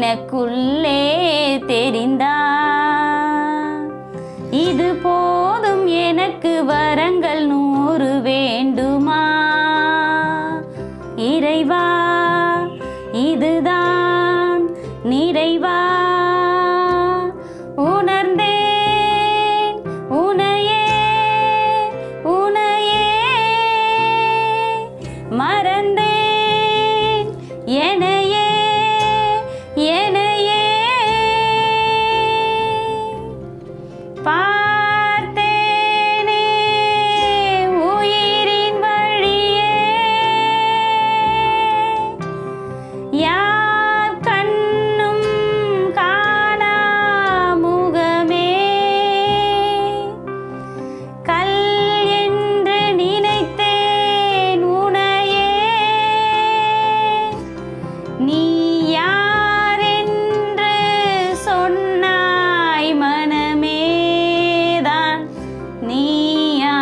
எனக்குள்ளே தெரிந்தா இது போதும் எனக்கு வரங்கள் நூறு வேண்டுமா இறைவா இதுதான் நிறைவா உணர்ந்தேன் உனையே உனையே மறந்தேன் எனையே எனையே பார்த்தேனே உயிரின் வழியே யார் கண்ணும் காணா முகமே கல் என்று நினைத்தேன் உனையே நீ யாரென்று சொன்னாய் மனமேதான் நீயா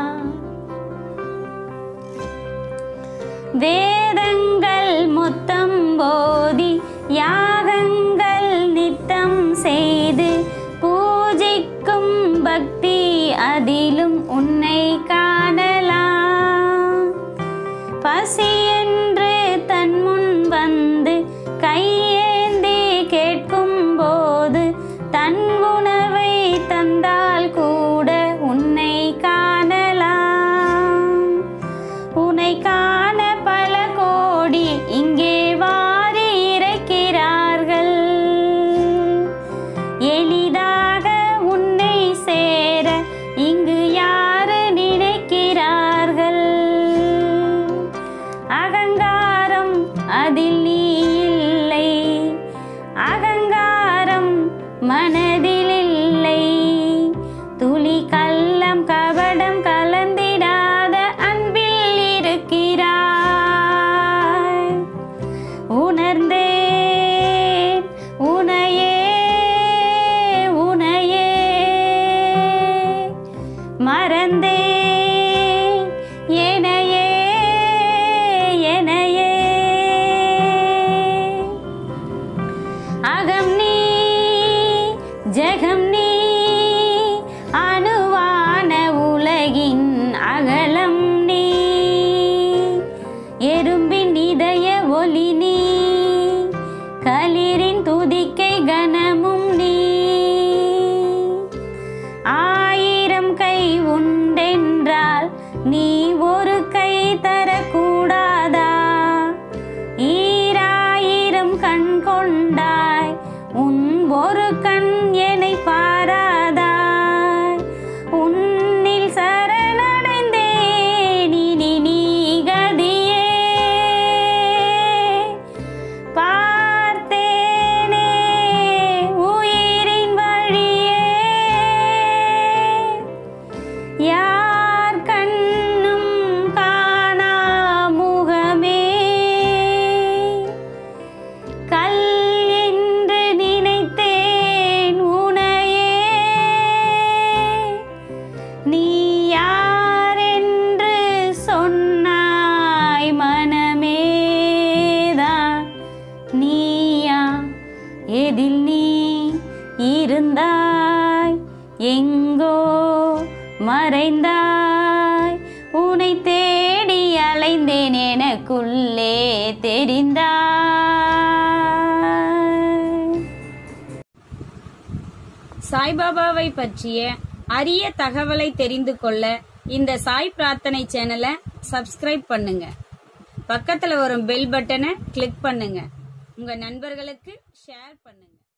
வேதங்கள் மொத்தம் போதி யாகங்கள் நித்தம் செய்து பூஜிக்கும் பக்தி அதிலும் உன்னை காணலாம் பசி என்று தன் முன் வந்து கையேந்தி கேட்கும் போது தன் உணவை தந்தால் கூட உன்னை காணலாம் உன்னை காண பல கோடி இங்கே வாரி இறைக்கிறார்கள் எளிதாக உன்னை சேர இங்கு யாரு நினைக்கிறார்கள் அகங்காரம் அதில் நீ இல்லை அகங்காரம் மனதில் இல்லை துளி கள்ளம் கபடம் கலந்திடாத அன்பில் இருக்கிறாய் உணர்ந்தேன் உனையே உனையே மறந்தேன் எனையே எனையே அகம் நீ ஜெகம் நீ அணுவான உலகின் அகலம் நீ எறும்பின் இதய ஒளி நீ களிரின் துதிக்கை கனமும் நீ ஆயிரம் கை உண்டென்றால் நீ ஒரு கை தரக்கூடாதா ஈராயிரம் கண் கொண்டாய் உன் ஒரு கண் என்னை பாராதாய் உன்னில் சரணடைந்தேன் இனி நீ கதியே பார்த்தேனே உயிரின் வழியே யார் கண்ணும் காணா முகமே கல் என்று நினைத்தேன் உனையே நீ யாரென்று சொன்னாய் மனமேதான் நீயா எதில் நீ இருந்தாய் எங்கோ மறைந்தாய் உன்னை தேடி அலைந்தேன் எனக்குள்ளே தெரிந்தாய் சாய்பாபாவை பற்றிய அரிய தகவலை தெரிந்து கொள்ள இந்த சாய் பிரார்த்தனை சேனலை சப்ஸ்கிரைப் பண்ணுங்க பக்கத்துல வரும் பெல் பட்டனை கிளிக் பண்ணுங்க உங்க நண்பர்களுக்கு ஷேர் பண்ணுங்க